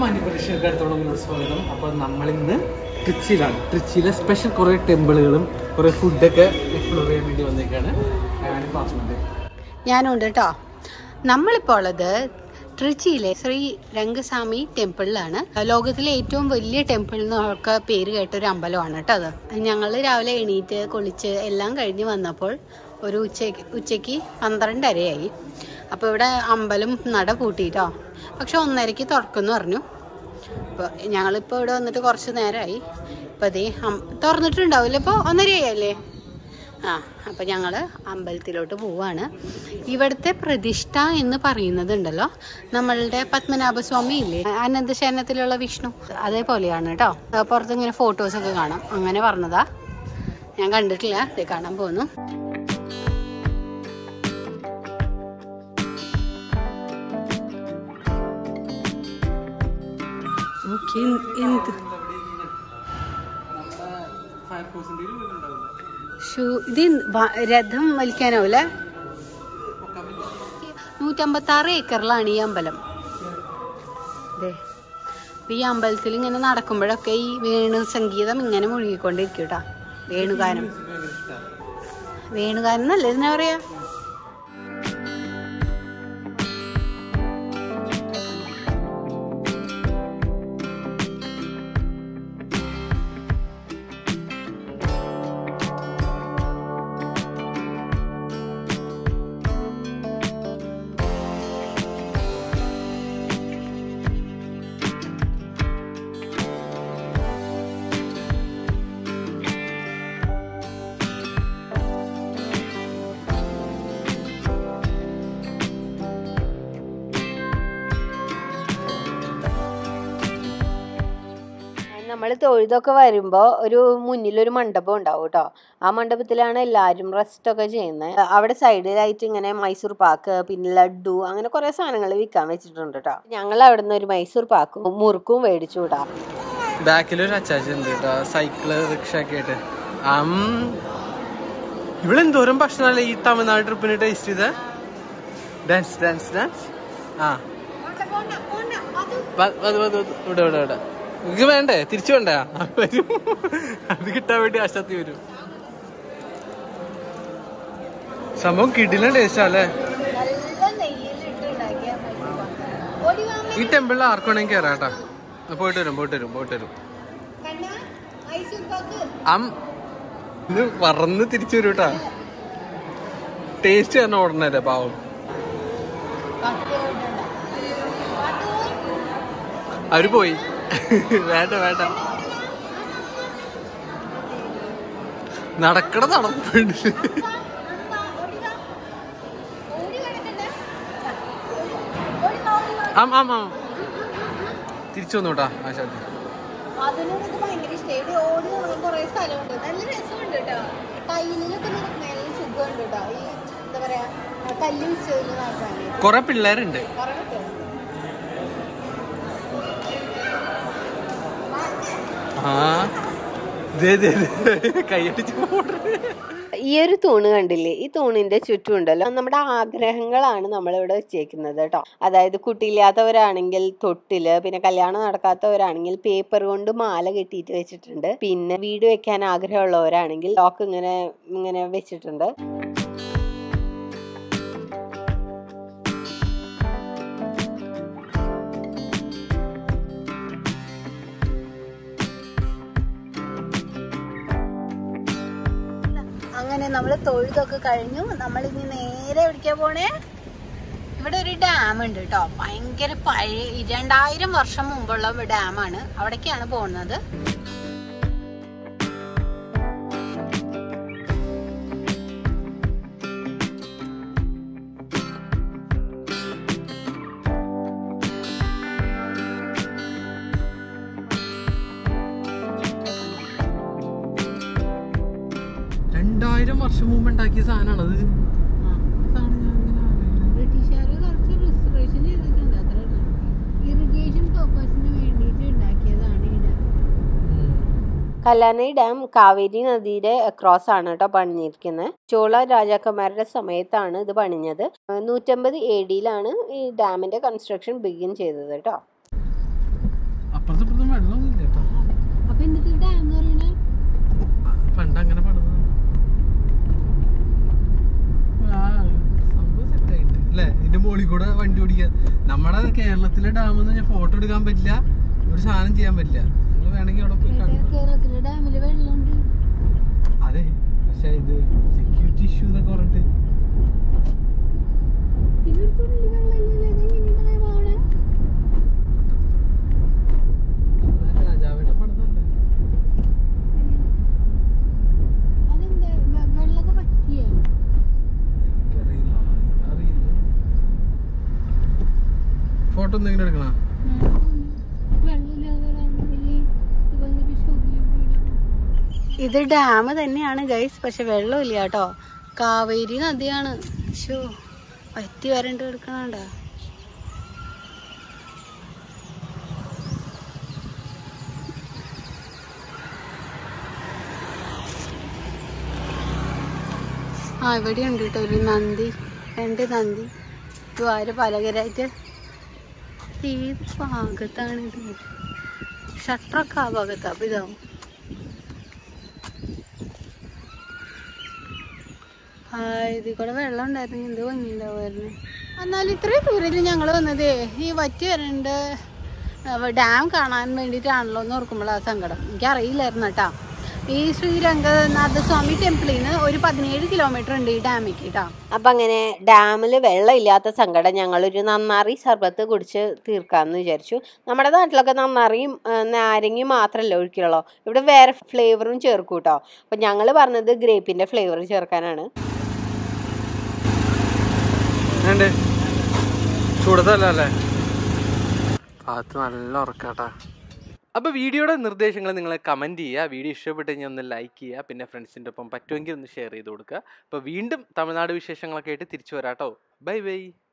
മാന്യപരീക്ഷക്കാരത്തോടെ മുന്നോട്ട് സ്വാഗതം അപ്പോൾ നമ്മളിന്ന് ട്രിച്ചിയിലാണ് ട്രിച്ചിയിലെ സ്പെഷ്യൽ കുറേ ടെമ്പിളുകളും കുറേ ഫുഡൊക്കെ എക്സ്പ്ലോർ ചെയ്യാൻ വേണ്ടി വന്നേക്കാണ് ഞാനും പാസ്മുണ്ട് ഞാനുണ്ട് കേട്ടോ നമ്മളിപ്പോൾ ഉള്ളത് ട്രിച്ചിയിലെ ശ്രീ രംഗസ്വാമി ടെമ്പിളിലാണ് ലോകത്തിലെ ഏറ്റവും വലിയ ടെമ്പിൾ എന്നൊക്കെ പേര് കേട്ട ഒരു അമ്പലമാണ് കേട്ടോ അത് ഞങ്ങൾ രാവിലെ എണീറ്റ് കുളിച്ച് എല്ലാം കഴിഞ്ഞ് വന്നപ്പോൾ ഒരു ഉച്ചയ്ക്ക് ഉച്ചയ്ക്ക് പന്ത്രണ്ടരയായി അപ്പോൾ ഇവിടെ അമ്പലം നട പൂട്ടിയിട്ടോ പക്ഷെ ഒന്നരയ്ക്ക് തുറക്കുമെന്ന് പറഞ്ഞു അപ്പോൾ ഞങ്ങളിപ്പോൾ ഇവിടെ വന്നിട്ട് കുറച്ച് നേരമായി ഇപ്പോൾ അതേ തുറന്നിട്ടുണ്ടാവില്ല ഇപ്പോൾ ഒന്നരയായല്ലേ ആ അപ്പം ഞങ്ങൾ അമ്പലത്തിലോട്ട് പോവാണ് ഇവിടുത്തെ പ്രതിഷ്ഠ എന്ന് പറയുന്നത് ഉണ്ടല്ലോ നമ്മളുടെ പത്മനാഭസ്വാമി ഇല്ലേ അനന്തശയനത്തിലുള്ള വിഷ്ണു അതേപോലെയാണ് കേട്ടോ പുറത്ത് ഇങ്ങനെ ഫോട്ടോസൊക്കെ കാണാം അങ്ങനെ പറഞ്ഞതാ ഞാൻ കണ്ടിട്ടില്ല ഇത് കാണാൻ പോകുന്നു ഓക്കെ എന്ത് ഫയർഫോഴ്സിൻ്റെ വീടുണ്ടാവില്ല ഷൂ ഇത് വ- രഥം വലിക്കാനാവൂലെ നൂറ്റമ്പത്തി ആറ് ഏക്കറിലാണ് ഈ അമ്പലം ദേ അപ്പൊ ഈ അമ്പലത്തിൽ ഇങ്ങനെ നടക്കുമ്പോഴൊക്കെ ഈ വേണു സംഗീതം ഇങ്ങനെ മുഴുകിക്കൊണ്ടിരിക്കും കേട്ടാ വേണുഗാനം വേണുഗാനം എന്നല്ലേ ഇതിനെ പറയാ നമ്മൾ തൊഴുതൊക്കെ വരുമ്പോൾ ഒരു മുന്നിലൊരു മണ്ഡപം ഉണ്ടാവും കേട്ടോ ആ മണ്ഡപത്തിലാണ് എല്ലാവരും റെസ്റ്റ് ഒക്കെ ചെയ്യുന്നത് അവിടെ സൈഡിലായിട്ട് ഇങ്ങനെ മൈസൂർ പാക്ക് പിന്നെ ലഡു അങ്ങനെ കുറേ സാധനങ്ങൾ വിൽക്കാൻ വെച്ചിട്ടുണ്ട് കേട്ടോ ഞങ്ങൾ അവിടെ നിന്ന് ഒരു മൈസൂർ പാക്കും മുറുക്കും മേടിച്ചു വിടാ ബാക്കിലൊരു അച്ചാച്ചൻ ഉണ്ട് കേട്ടോ സൈക്കിള് റിക്ഷ ഒക്കെ ആയിട്ട് അം ഇവിടെ എന്തോരം ഭക്ഷണമല്ലേ ഈ തമിഴ്നാട് ട്രിപ്പിന് ടേസ്റ്റ് ചെയ്ത ഡാൻസ് ഡാൻസ് ഡാൻസ് ആ വ- വ- വ- വ- ഇവിടെ ഇവിടെ ഇവിടെ ഇത് വേണ്ടേ തിരിച്ചു വേണ്ടേ ആ, വരും അത് കിട്ടാൻ വേണ്ടി അശത്തി വരും സംഭവം കിടിലൻ ടേസ്റ്റ് അല്ലേ ഈ ടെമ്പിളിൽ ആർക്കും വേണമെങ്കിൽ കയറാം കേട്ടാ ആ, പോയിട്ട് വരും പോയിട്ട് വരും പോയിട്ട് വരും അം ഇത് പറന്ന് തിരിച്ചു വരും കേട്ടാ ടേസ്റ്റ് തന്നെ ഓടണല്ലേ പാവം അവര് പോയി വേണ്ട വേണ്ട നടക്കണ നടപ്പുണ്ട് ആം ആം ആം തിരിച്ചു വന്നു കേട്ടാ ആശാന്തി അതിനോടൊക്കെ ഭയങ്കര ഇഷ്ടമായി ഓടി നടക്കാൻ കുറെ സ്ഥലമുണ്ട് നല്ല രസമുണ്ട് കേട്ടോ ടൈലിലൊക്കെ നടക്കുന്ന നല്ല സുഖമുണ്ട് കേട്ടോ ഈ എന്താ പറയാ ആ കല്ല് വിശ്വയിൽ നടക്കാനായിട്ട് കൊറേ പിള്ളേരുണ്ട് പറഞ്ഞിട്ട് ആ ദേ, ദേ, ദേ, കൈയടിച്ച് പോടേ ഈ ഒരു തൂണ് കണ്ടില്ലേ ഈ തൂണിന്റെ ചുറ്റും ഉണ്ടല്ലോ നമ്മുടെ ആഗ്രഹങ്ങളാണ് നമ്മളിവിടെ വെച്ചേക്കുന്നത് കേട്ടോ അതായത് കുട്ടിയില്ലാത്തവരാണെങ്കിൽ തൊട്ടില് പിന്നെ കല്യാണം നടക്കാത്തവരാണെങ്കിൽ പേപ്പർ കൊണ്ട് മാല കെട്ടിയിട്ട് വെച്ചിട്ടുണ്ട് പിന്നെ വീട് വെക്കാൻ ആഗ്രഹമുള്ളവരാണെങ്കിൽ ലോക്ക് ഇങ്ങനെ ഇങ്ങനെ വെച്ചിട്ടുണ്ട് അങ്ങനെ നമ്മൾ തൊഴുതൊക്കെ കഴിഞ്ഞു നമ്മൾ ഇനി നേരെ എവിടേക്കാ പോണേ ഇവിടെ ഒരു ഡാം ഉണ്ട് കേട്ടോ ഭയങ്കര പഴയ രണ്ടായിരം വർഷം മുമ്പുള്ള ഡാമാണ് അവിടേക്കാണ് പോകുന്നത് രണ്ടായിരം വർഷം മുമ്പ് ഉണ്ടാക്കിയ സാധനമാണത് ഇതാണ് ഞാനിങ്ങനെ ആലോചിക്കുന്നത്. ബ്രിട്ടീഷുകാർ കുറച്ച് റിസർവേഷൻ ചെയ്തിട്ടുണ്ട് അത്ര ഇറിഗേഷൻ പർപ്പസിന് വേണ്ടിയിട്ട് ഉണ്ടാക്കിയതാണ് ഈ ഡാം കല്ലാനൈ ഡാം കാവേരി നദിയുടെ ക്രോസ് ആണ് കേട്ടോ പണിഞ്ഞിരിക്കുന്നത് ചോള രാജാക്കന്മാരുടെ സമയത്താണ് ഇത് പണിഞ്ഞത് നൂറ്റമ്പത് എ ഡിയിലാണ് ഈ ഡാമിന്റെ കൺസ്ട്രക്ഷൻ ബിഗിൻ ചെയ്തത് കേട്ടോ വെള്ളമൊന്നുമില്ല കേട്ടോ അപ്പൊ എന്നിട്ട് ഡാം എന്ന് പറയണേ പണ്ട് അങ്ങനെ പണിത് സംഭവം സെറ്റായിട്ട് അല്ലേ ഇതിന്റെ മുകളിൽ കൂടെ വണ്ടി ഓടിക്കുക നമ്മുടെ കേരളത്തിലെ ഡാം എന്ന് പറഞ്ഞാൽ ഫോട്ടോ എടുക്കാൻ പറ്റില്ല ഒരു സാധനം ചെയ്യാൻ പറ്റില്ല നിങ്ങൾ വേണമെങ്കിൽ അവിടെ പോയി കണ്ടോ കേരളത്തിലെ ഡാമില് വെള്ളമുണ്ട് അതെ പക്ഷെ ഇത് സെക്യൂരിറ്റി ഇഷ്യൂ എന്നൊക്കെ പറഞ്ഞിട്ട് ഇതൊരു തുള്ളി വെള്ളമില്ലല്ലോ ഇതെങ്ങനെയാണ് പോണേ രാജാവേട്ട പണിതല്ലേ അതെന്താ വെ- വെള്ളമൊക്കെ പറ്റിയ എനിക്കറിയില്ല അറിയില്ല ഫോട്ടോ എന്തെങ്കിലും എടുക്കണോ ഇത് ഡാം തന്നെയാണ് ഗൈസ് പക്ഷെ വെള്ളമില്ല കേട്ടോ കാവേരി നദിയാണ് ഷോ പറ്റി വരണ്ട് എടുക്കണണ്ട ആ ഇവിടെ ഉണ്ട് കേട്ടോ ഒരു നന്ദി രണ്ട് നന്ദി ദ്വാര പലകരായിട്ട് ഏത് ഭാഗത്താണ് ഇത് ഷട്ടറൊക്കെ ആ ഭാഗത്താ അപ്പൊ ഇതാവും ആ ഇതിൽ കൂടെ വെള്ളം ഉണ്ടായിരുന്നെങ്കിൽ എന്ത് ഭംഗിയുണ്ടാവുമായിരുന്നു എന്നാൽ ഇത്രയും ദൂരത്തിൽ ഞങ്ങൾ വന്നത് ഈ വറ്റി വരണ്ട് ഡാം കാണാൻ വേണ്ടിയിട്ടാണല്ലോ എന്ന് ഓർക്കുമ്പോൾ ആ സങ്കടം എനിക്കറിയില്ലായിരുന്നു കേട്ടോ ഈ ശ്രീരംഗനാഥസ്വാമി ടെമ്പിളിൽ നിന്ന് ഒരു പതിനേഴ് കിലോമീറ്റർ ഉണ്ട് ഈ ഡാമിക്ക് കേട്ടോ അപ്പൊ അങ്ങനെ ഡാമിൽ വെള്ളമില്ലാത്ത സങ്കടം ഞങ്ങളൊരു നന്നാറി സർബത്ത് കുടിച്ച് തീർക്കാമെന്ന് വിചാരിച്ചു നമ്മുടെ നാട്ടിലൊക്കെ നന്നാറിയും ആ, നാരങ്ങയും മാത്രമല്ല ഒഴിക്കുള്ളൂ ഇവിടെ വേറെ ഫ്ലേവറും ചേർക്കും കേട്ടോ അപ്പൊ ഞങ്ങൾ പറഞ്ഞത് ഗ്രേപ്പിന്റെ ഫ്ലേവർ ചേർക്കാനാണ് ഉണ്ട് ചൂടത്തല്ല അല്ലേ ഭാഗത്ത് നല്ല ഉറക്കാട്ടാ അപ്പോൾ വീഡിയോയുടെ നിർദ്ദേശങ്ങൾ നിങ്ങൾ കമൻറ്റ് ചെയ്യുക വീഡിയോ ഇഷ്ടപ്പെട്ട് കഴിഞ്ഞാൽ ഒന്ന് ലൈക്ക് ചെയ്യുക പിന്നെ ഫ്രണ്ട്സിൻ്റെ ഒപ്പം പറ്റുമെങ്കിൽ ഒന്ന് ഷെയർ ചെയ്ത് കൊടുക്കുക അപ്പോൾ വീണ്ടും തമിഴ്നാട് വിശേഷങ്ങളൊക്കെ ആയിട്ട് തിരിച്ചു വരാട്ടോ ബൈ ബൈ